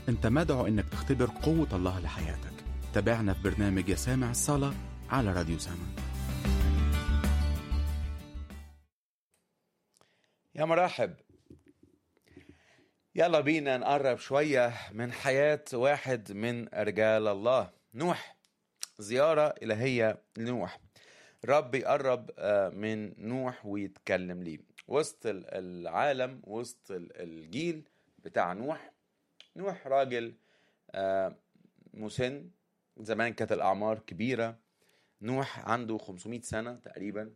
انت مدعو انك تختبر قوة الله لحياتك تابعنا في برنامج يا سامع الصلاة على راديو سامع يا مرحب يلا بينا نقرب شوية من حياة واحد من رجال الله نوح زيارة إلهية لنوح رب يقرب آه، من نوح ويتكلم ليه وسط ال- العالم وسط ال- الجيل بتاع نوح نوح راجل آه، مسن زمان كانت الأعمار كبيرة نوح عنده 500 سنة تقريبا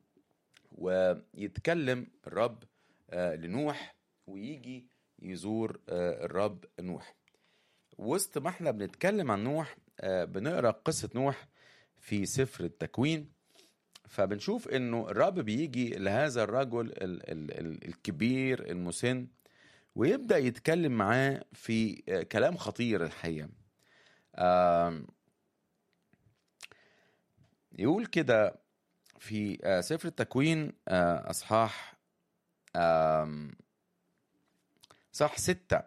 ويتكلم الرب آه، لنوح ويجي يزور آه، الرب نوح وسط ما احنا بنتكلم عن نوح آه، بنقرا قصة نوح في سفر التكوين فبنشوف انه الرب بيجي لهذا الرجل ال- ال- ال- الكبير المسن ويبدأ يتكلم معاه في آه، كلام خطير الحقيقة آم، يقول كده في آه، سفر التكوين آه، أصحاح آم، صح ستة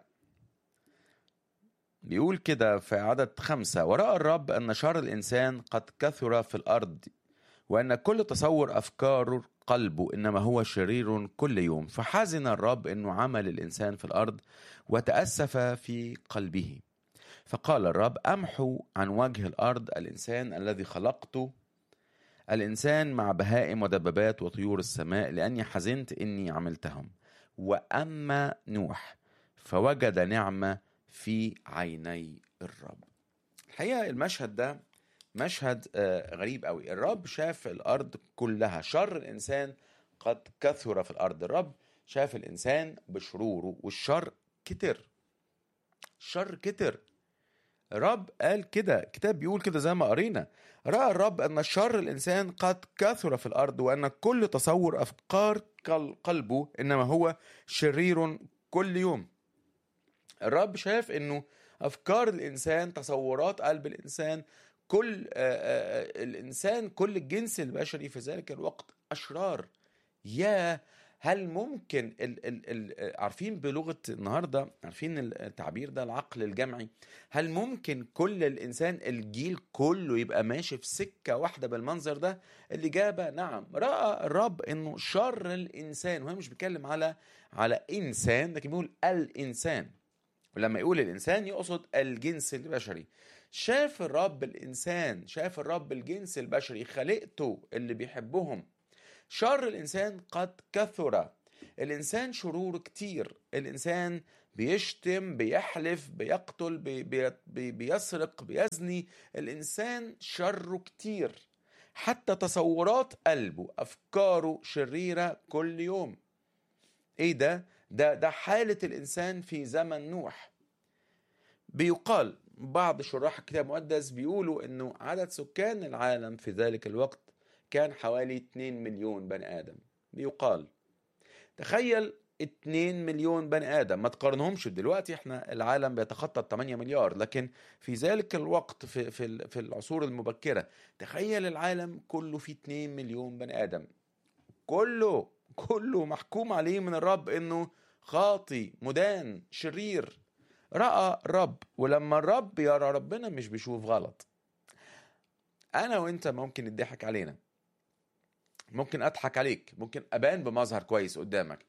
بيقول كده في عدد خمسة ورأى الرب أن شر الإنسان قد كثر في الأرض وأن كل تصور أفكار قلبه إنما هو شرير كل يوم فحزن الرب أنه عمل الإنسان في الأرض وتأسف في قلبه فقال الرب أمحو عن وجه الأرض الإنسان الذي خلقته الإنسان مع بهائم ودبابات وطيور السماء لأني حزنت إني عملتهم وأما نوح فوجد نعمة في عيني الرب الحقيقة المشهد ده مشهد آه، غريب قوي الرب شاف الأرض كلها شر الإنسان قد كثر في الأرض الرب شاف الإنسان بشروره والشر كتر الشر كتر الرب قال كده كتاب بيقول كده زي ما قرينا رأى الرب أن شر الإنسان قد كثر في الأرض وأن كل تصور أفكار قل- قلبه إنما هو شرير كل يوم الرب شاف انه افكار الانسان تصورات قلب الانسان كل آه، آه، الانسان كل الجنس البشري في ذلك الوقت اشرار يا هل ممكن ال ال ال عارفين بلغه النهارده عارفين التعبير ده العقل الجمعي هل ممكن كل الانسان الجيل كله يبقى ماشي في سكه واحده بالمنظر ده الاجابه نعم راى الرب انه شر الانسان وهو مش بيتكلم على على انسان لكن بيقول الانسان ولما يقول الإنسان يقصد الجنس البشري شاف الرب الإنسان شاف الرب الجنس البشري خلقته اللي بيحبهم شر الإنسان قد كثر الإنسان شرور كتير الإنسان بيشتم بيحلف بيقتل بي بي بي بيسرق بيزني الإنسان شره كتير حتى تصورات قلبه أفكاره شريرة كل يوم ايه ده ده ده حالة الانسان في زمن نوح بيقال بعض شراح الكتاب المقدس بيقولوا انه عدد سكان العالم في ذلك الوقت كان حوالي 2 مليون بني ادم بيقال تخيل 2 مليون بني ادم ما تقارنهمش دلوقتي احنا العالم بيتخطى 8 مليار لكن في ذلك الوقت في في ال- في العصور المبكره تخيل العالم كله فيه 2 مليون بني ادم كله كله محكوم عليه من الرب انه خاطي مدان شرير راى رب ولما الرب يرى ربنا مش بيشوف غلط انا وانت ممكن يضحك علينا ممكن اضحك عليك ممكن ابان بمظهر كويس قدامك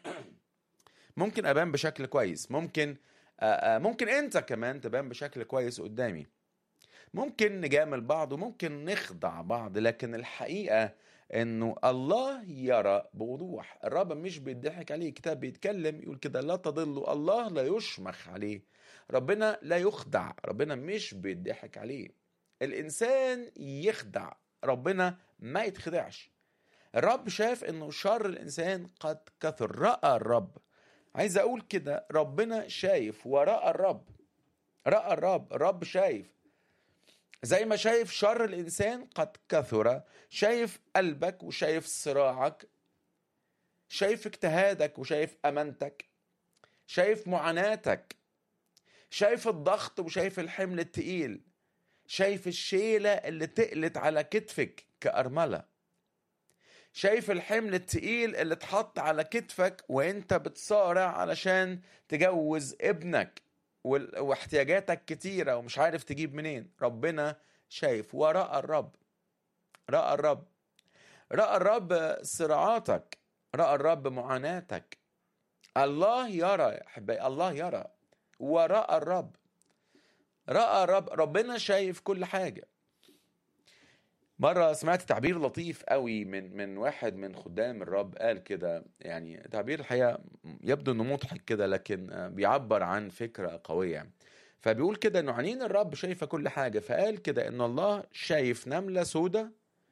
ممكن ابان بشكل كويس ممكن آه، آه، ممكن انت كمان تبان بشكل كويس قدامي ممكن نجامل بعض وممكن نخدع بعض لكن الحقيقة انه الله يرى بوضوح الرب مش بيضحك عليه كتاب بيتكلم يقول كده لا تضلوا الله لا يشمخ عليه ربنا لا يخدع ربنا مش بيضحك عليه الانسان يخدع ربنا ما يتخدعش الرب شاف انه شر الانسان قد كثر راى الرب عايز اقول كده ربنا شايف وراى الرب راى الرب الرب شايف زي ما شايف شر الانسان قد كثر شايف قلبك وشايف صراعك شايف اجتهادك وشايف امانتك شايف معاناتك شايف الضغط وشايف الحمل التقيل شايف الشيلة اللي تقلت على كتفك كأرملة شايف الحمل التقيل اللي اتحط على كتفك وانت بتصارع علشان تجوز ابنك وال- واحتياجاتك كتيرة ومش عارف تجيب منين ربنا شايف ورأى الرب رأى الرب رأى الرب صراعاتك رأى الرب معاناتك الله يرى يا أحبائي الله يرى ورأى الرب رأى الرب ربنا شايف كل حاجة مرة سمعت تعبير لطيف قوي من من واحد من خدام الرب قال كده يعني تعبير الحقيقة يبدو انه مضحك كده لكن آه، بيعبر عن فكرة قوية فبيقول كده انه عينين الرب شايفة كل حاجة فقال كده ان الله شايف نملة سودة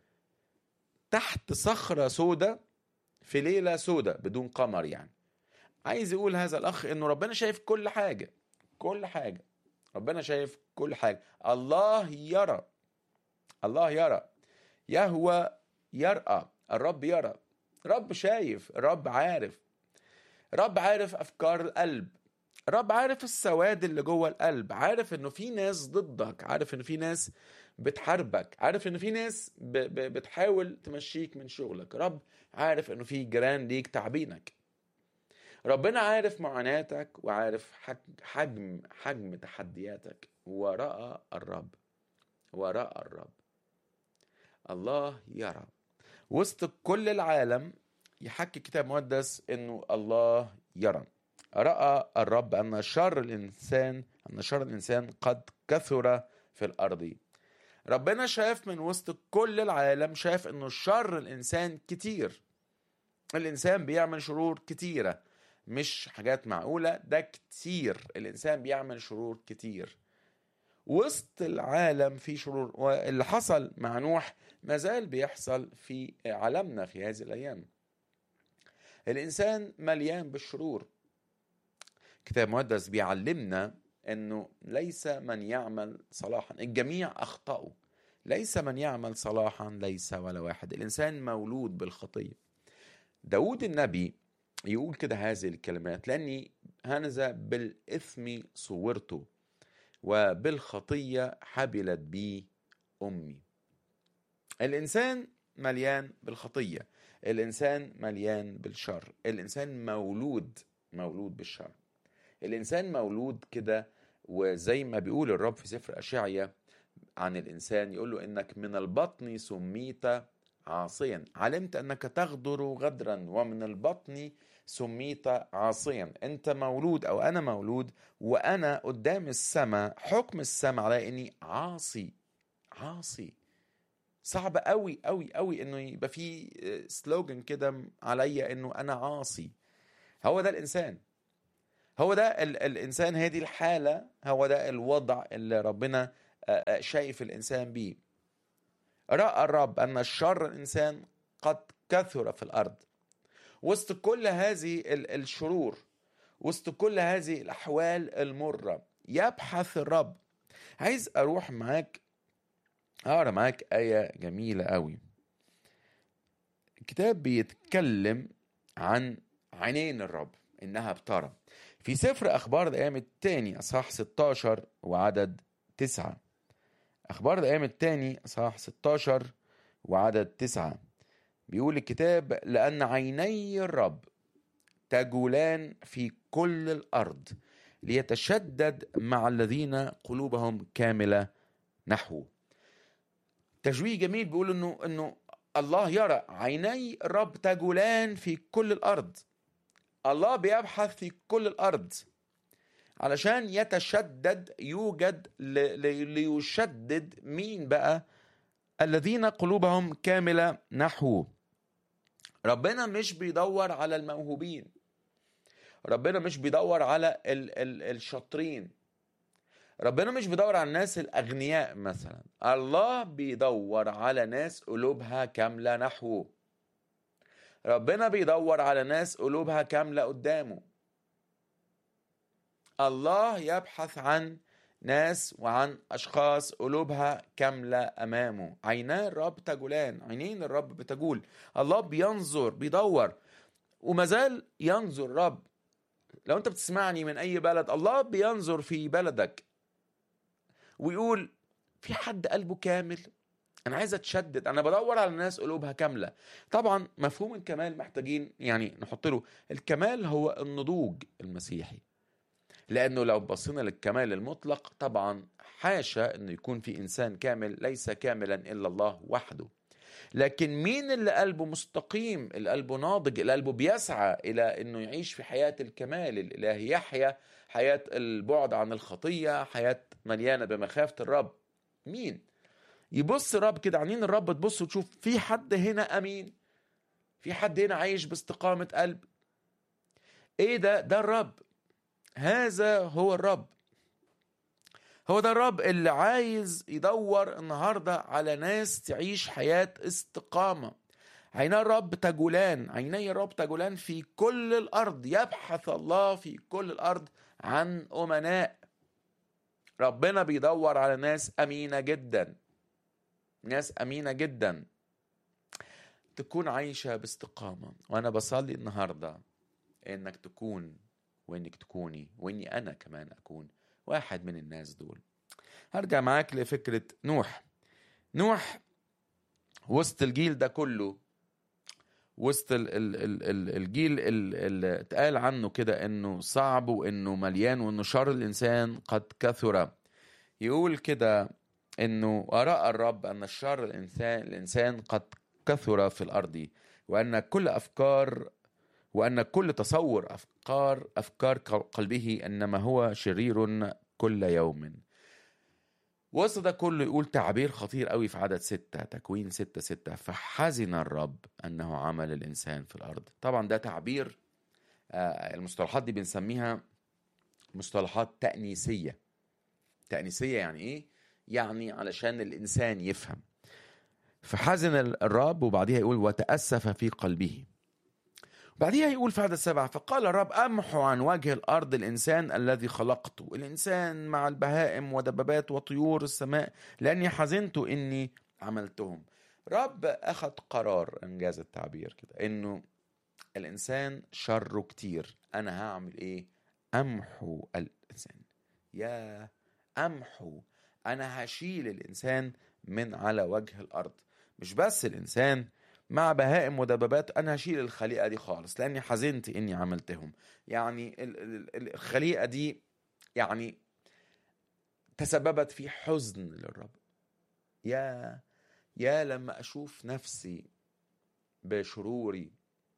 تحت صخرة سودة في ليلة سودة بدون قمر يعني عايز يقول هذا الأخ إنه ربنا شايف كل حاجة كل حاجة ربنا شايف كل حاجة الله يرى الله يرى يهوى يرأى الرب يرى رب شايف الرب عارف رب عارف أفكار القلب رب عارف السواد اللي جوه القلب عارف انه في ناس ضدك عارف انه في ناس بتحاربك عارف انه في ناس ب ب بتحاول تمشيك من شغلك رب عارف انه في جيران ليك تعبينك ربنا عارف معاناتك وعارف حج- حجم حجم تحدياتك ورأى الرب ورأى الرب الله يرى وسط كل العالم يحكي كتاب مقدس انه الله يرى رأى الرب ان شر الانسان ان شر الانسان قد كثر في الارض ربنا شاف من وسط كل العالم شاف انه شر الانسان كتير الانسان بيعمل شرور كتيره مش حاجات معقوله ده كتير الانسان بيعمل شرور كتير وسط العالم في شرور واللي حصل مع نوح ما زال بيحصل في عالمنا في هذه الايام الانسان مليان بالشرور كتاب مقدس بيعلمنا انه ليس من يعمل صلاحا الجميع اخطاوا ليس من يعمل صلاحا ليس ولا واحد الانسان مولود بالخطيه داود النبي يقول كده هذه الكلمات لاني هنذا بالاثم صورته وبالخطيه حبلت بي امي الانسان مليان بالخطيه الانسان مليان بالشر الانسان مولود مولود بالشر الانسان مولود كده وزي ما بيقول الرب في سفر اشعيا عن الانسان يقول له انك من البطن سميت عاصيا علمت انك تغدر غدرا ومن البطن سميت عاصيا انت مولود او انا مولود وانا قدام السماء حكم السماء على اني عاصي عاصي صعب قوي قوي قوي انه يبقى في سلوجن كده عليا انه انا عاصي هو ده الانسان هو ده ال الانسان هذه الحاله هو ده الوضع اللي ربنا آه، آه، شايف الانسان بيه راى الرب ان الشر الانسان قد كثر في الارض وسط كل هذه ال- الشرور وسط كل هذه الاحوال المره يبحث الرب عايز اروح معاك اقرا معاك ايه جميله قوي الكتاب بيتكلم عن عينين الرب انها بترى في سفر اخبار الايام الثاني اصحاح 16 وعدد 9 اخبار الايام الثاني اصحاح 16 وعدد 9 بيقول الكتاب لان عيني الرب تجولان في كل الارض ليتشدد مع الذين قلوبهم كامله نحوه تشويه جميل بيقول انه انه الله يرى عيني الرب تجولان في كل الارض الله بيبحث في كل الارض علشان يتشدد يوجد ل- ل- ليشدد مين بقى الذين قلوبهم كامله نحوه ربنا مش بيدور على الموهوبين ربنا مش بيدور على ال ال الشاطرين ربنا مش بيدور على الناس الاغنياء مثلا الله بيدور على ناس قلوبها كامله نحوه ربنا بيدور على ناس قلوبها كامله قدامه الله يبحث عن ناس وعن اشخاص قلوبها كامله امامه عينا الرب تجولان عينين الرب بتجول الله بينظر بيدور وما زال ينظر الرب لو انت بتسمعني من اي بلد الله بينظر في بلدك ويقول في حد قلبه كامل انا عايز اتشدد انا بدور على ناس قلوبها كامله طبعا مفهوم الكمال محتاجين يعني نحط له الكمال هو النضوج المسيحي لانه لو بصينا للكمال المطلق طبعا حاشا انه يكون في انسان كامل ليس كاملا الا الله وحده لكن مين اللي قلبه مستقيم اللي قلبه ناضج اللي قلبه بيسعى الى انه يعيش في حياه الكمال الالهي يحيا حياه البعد عن الخطيه حياه مليانه بمخافه الرب مين يبص الرب كده عينين الرب تبص وتشوف في حد هنا امين في حد هنا عايش باستقامه قلب ايه ده ده الرب هذا هو الرب هو ده الرب اللي عايز يدور النهارده على ناس تعيش حياه استقامه عيني الرب تجولان عيني الرب تجولان في كل الارض يبحث الله في كل الارض عن امناء ربنا بيدور على ناس امينه جدا ناس امينه جدا تكون عايشه باستقامه وانا بصلي النهارده انك تكون وانك تكوني واني انا كمان اكون واحد من الناس دول هرجع معاك لفكره نوح نوح وسط الجيل ده كله وسط ال ال ال ال الجيل اللي اتقال عنه كده انه صعب وانه مليان وانه شر الانسان قد كثر يقول كده انه وراء الرب ان الشر الانسان الانسان قد كثر في الارض وان كل افكار وان كل تصور افكار افكار قلبه انما هو شرير كل يوم وسط ده كله يقول تعبير خطير قوي في عدد ستة تكوين ستة ستة فحزن الرب أنه عمل الإنسان في الأرض طبعا ده تعبير آه المصطلحات دي بنسميها مصطلحات تأنيسية تأنيسية يعني إيه؟ يعني علشان الإنسان يفهم فحزن الرب وبعديها يقول وتأسف في قلبه بعديها يقول في عدد سبعة فقال الرب أمحو عن وجه الأرض الإنسان الذي خلقته الإنسان مع البهائم ودبابات وطيور السماء لأني حزنت إني عملتهم رب أخذ قرار إنجاز التعبير كده إنه الإنسان شره كتير أنا هعمل إيه أمحو الإنسان يا أمحو أنا هشيل الإنسان من على وجه الأرض مش بس الإنسان مع بهائم ودبابات انا هشيل الخليقه دي خالص لاني حزنت اني عملتهم يعني الخليقه دي يعني تسببت في حزن للرب يا يا لما اشوف نفسي بشروري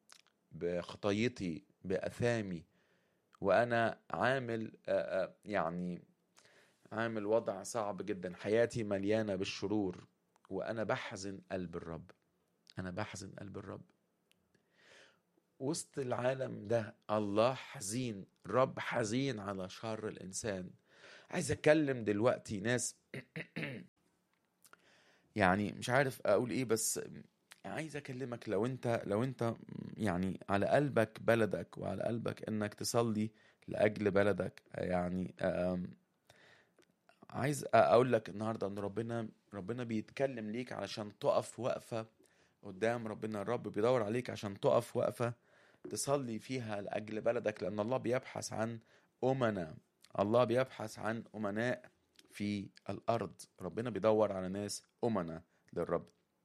بخطايتي باثامي وانا عامل يعني عامل وضع صعب جدا حياتي مليانه بالشرور وانا بحزن قلب الرب أنا بحزن قلب الرب وسط العالم ده الله حزين رب حزين على شر الإنسان عايز أتكلم دلوقتي ناس يعني مش عارف أقول إيه بس عايز أكلمك لو أنت لو أنت يعني على قلبك بلدك وعلى قلبك إنك تصلي لأجل بلدك يعني عايز أقول لك النهاردة إن ربنا ربنا بيتكلم ليك علشان تقف وقفة قدام ربنا الرب بيدور عليك عشان تقف وقفة تصلي فيها لأجل بلدك لأن الله بيبحث عن أمنا الله بيبحث عن أمناء في الأرض ربنا بيدور على ناس أمنا للرب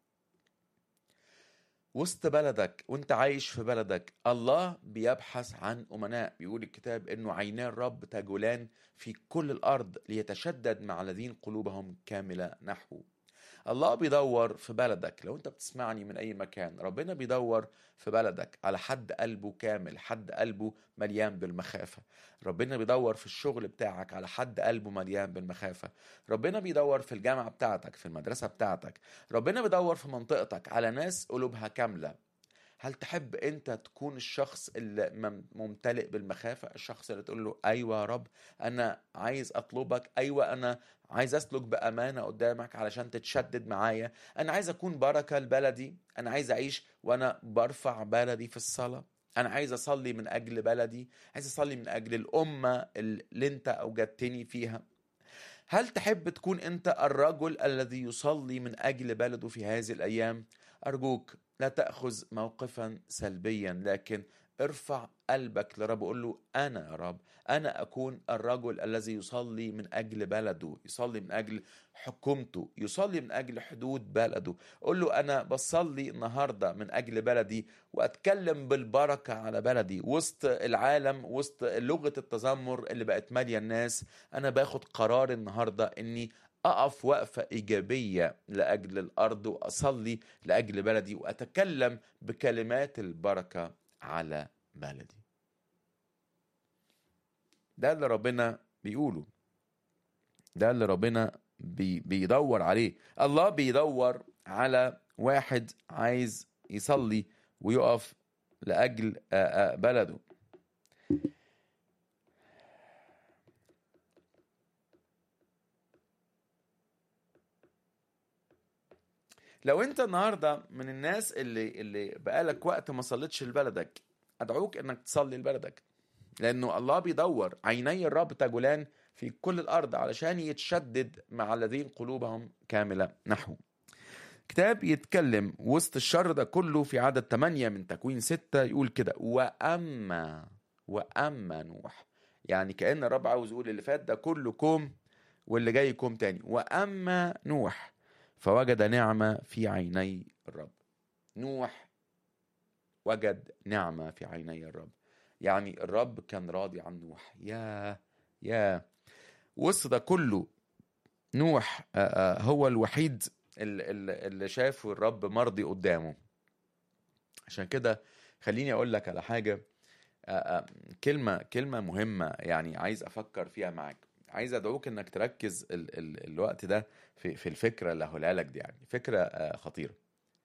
وسط بلدك وانت عايش في بلدك الله بيبحث عن أمناء بيقول الكتاب انه عينا الرب تجولان في كل الأرض ليتشدد مع الذين قلوبهم كاملة نحوه الله بيدور في بلدك لو انت بتسمعني من اي مكان ربنا بيدور في بلدك على حد قلبه كامل حد قلبه مليان بالمخافة ربنا بيدور في الشغل بتاعك على حد قلبه مليان بالمخافة ربنا بيدور في الجامعة بتاعتك في المدرسة بتاعتك ربنا بيدور في منطقتك على ناس قلوبها كاملة هل تحب انت تكون الشخص اللي ممتلئ بالمخافة الشخص اللي تقول له ايوه يا رب انا عايز اطلبك ايوه انا عايز اسلك بامانه قدامك علشان تتشدد معايا انا عايز اكون بركه لبلدي انا عايز اعيش وانا برفع بلدي في الصلاه انا عايز اصلي من اجل بلدي عايز اصلي من اجل الامه اللي انت اوجدتني فيها هل تحب تكون انت الرجل الذي يصلي من اجل بلده في هذه الايام ارجوك لا تاخذ موقفا سلبيا لكن ارفع قلبك لرب وقول له انا يا رب انا اكون الرجل الذي يصلي من اجل بلده يصلي من اجل حكومته يصلي من اجل حدود بلده قول له انا بصلي النهارده من اجل بلدي واتكلم بالبركه على بلدي وسط العالم وسط لغه التذمر اللي بقت ماليه الناس انا باخد قرار النهارده اني اقف وقفه ايجابيه لاجل الارض واصلي لاجل بلدي واتكلم بكلمات البركه على بلدي ده اللي ربنا بيقوله ده اللي ربنا بي بيدور عليه الله بيدور على واحد عايز يصلي ويقف لأجل بلده لو انت النهارده من الناس اللي اللي بقالك وقت ما صليتش لبلدك ادعوك انك تصلي لبلدك لانه الله بيدور عيني الرب تجولان في كل الارض علشان يتشدد مع الذين قلوبهم كامله نحو كتاب يتكلم وسط الشر ده كله في عدد 8 من تكوين 6 يقول كده واما واما نوح يعني كان الرب عاوز يقول اللي فات ده كله كوم واللي جاي كوم تاني واما نوح فوجد نعمه في عيني الرب نوح وجد نعمه في عيني الرب يعني الرب كان راضي عن نوح يا يا وسط ده كله نوح هو الوحيد اللي شافه الرب مرضي قدامه عشان كده خليني اقول لك على حاجه كلمه كلمه مهمه يعني عايز افكر فيها معاك عايز ادعوك انك تركز ال ال الوقت ده في في الفكره اللي هقولها لك دي يعني فكره خطيره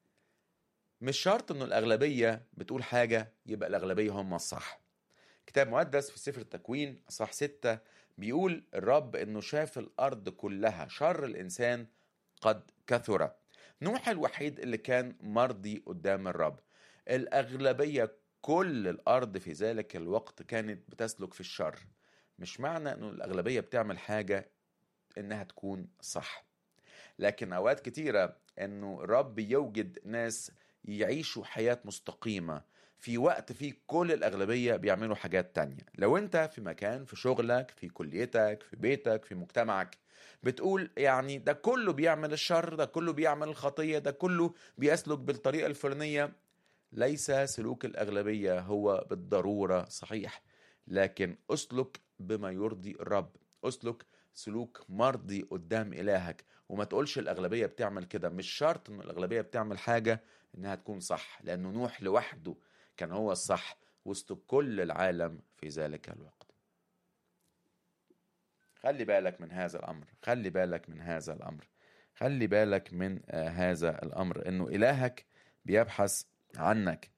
مش شرط انه الاغلبيه بتقول حاجه يبقى الاغلبيه هم الصح كتاب مقدس في سفر التكوين اصحاح 6 بيقول الرب انه شاف الارض كلها شر الانسان قد كثر نوح الوحيد اللي كان مرضي قدام الرب الاغلبيه كل الارض في ذلك الوقت كانت بتسلك في الشر مش معنى انه الاغلبيه بتعمل حاجه انها تكون صح لكن اوقات كتيره انه الرب يوجد ناس يعيشوا حياه مستقيمه في وقت فيه كل الأغلبية بيعملوا حاجات تانية لو أنت في مكان في شغلك في كليتك في بيتك في مجتمعك بتقول يعني ده كله بيعمل الشر ده كله بيعمل الخطية ده كله بيسلك بالطريقة الفلانية ليس سلوك الأغلبية هو بالضرورة صحيح لكن أسلك بما يرضي الرب أسلك سلوك مرضي قدام إلهك وما تقولش الأغلبية بتعمل كده مش شرط إن الأغلبية بتعمل حاجة إنها تكون صح لأنه نوح لوحده كان هو الصح وسط كل العالم في ذلك الوقت خلي بالك من هذا الأمر خلي بالك من هذا الأمر خلي بالك من آه هذا الأمر إنه إلهك بيبحث عنك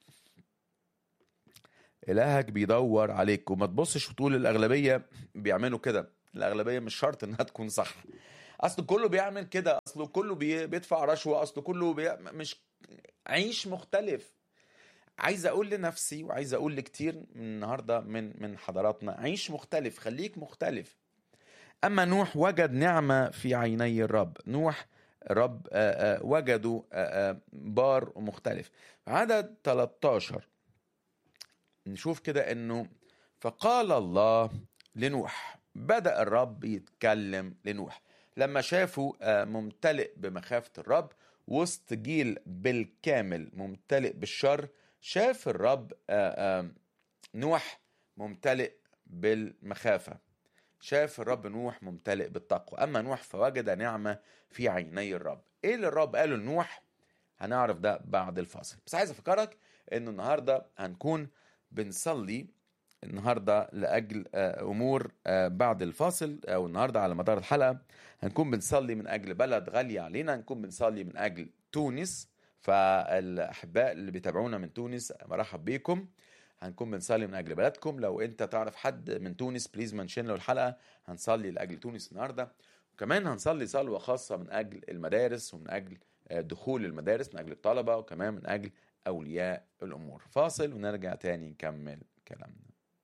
إلهك بيدور عليك وما تبصش وتقول الأغلبية بيعملوا كده الأغلبية مش شرط إنها تكون صح أصل كله بيعمل كده أصله كله بي... بيدفع رشوة أصله كله بي... مش عيش مختلف عايز اقول لنفسي وعايز اقول لكتير من النهارده من من حضراتنا عيش مختلف خليك مختلف اما نوح وجد نعمه في عيني الرب نوح رب وجدوا بار ومختلف عدد 13 نشوف كده انه فقال الله لنوح بدا الرب يتكلم لنوح لما شافوا ممتلئ بمخافه الرب وسط جيل بالكامل ممتلئ بالشر شاف الرب آآ آآ نوح ممتلئ بالمخافة شاف الرب نوح ممتلئ بالتقوى أما نوح فوجد نعمة في عيني الرب إيه اللي الرب قاله لنوح هنعرف ده بعد الفاصل بس عايز أفكرك إنه النهاردة هنكون بنصلي النهاردة لأجل أمور بعد الفاصل أو النهاردة على مدار الحلقة هنكون بنصلي من أجل بلد غالية علينا هنكون بنصلي من أجل تونس فالاحباء اللي بيتابعونا من تونس مرحب بيكم هنكون بنصلي من اجل بلدكم لو انت تعرف حد من تونس بليز منشن له الحلقه هنصلي لاجل تونس النهارده وكمان هنصلي صلوه خاصه من اجل المدارس ومن اجل دخول المدارس من اجل الطلبه وكمان من اجل اولياء الامور فاصل ونرجع تاني نكمل كلامنا